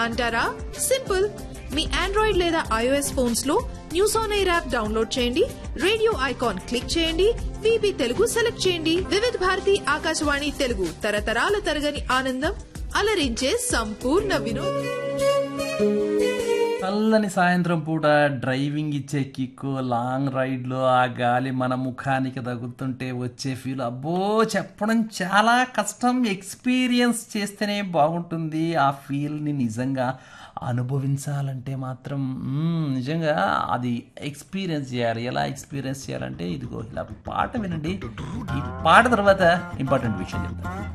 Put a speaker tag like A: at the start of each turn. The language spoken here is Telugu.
A: అంటారా సింపుల్ మీ ఆండ్రాయిడ్ లేదా ఐఓఎస్ ఫోన్స్ లో News On Air app download చేయండి రేడియో ఐకాన్ క్లిక్ చేయండి విబి తెలుగు సెలెక్ట్ చేయండి వివిధ భారతి ఆకాశవాణి తెలుగు తరతరాల తరగని ఆనందం అలరించే సంపూర్ణ వినోదం
B: చల్లని సాయంత్రం పూట డ్రైవింగ్ ఇచ్చే కిక్కు లాంగ్ రైడ్లో ఆ గాలి మన ముఖానికి తగులుతుంటే వచ్చే ఫీల్ అబ్బో చెప్పడం చాలా కష్టం ఎక్స్పీరియన్స్ చేస్తేనే బాగుంటుంది ఆ ఫీల్ని నిజంగా అనుభవించాలంటే మాత్రం మ్మ్, నిజంగా అది ఎక్స్పీరియన్స్ చేయాలి ఎలా ఎక్స్పీరియన్స్ చేయాలంటే ఇదిగో ఇలా పాట వినండి ఈ పాట తర్వాత ఇంపార్టెంట్ విషయం చెప్తాను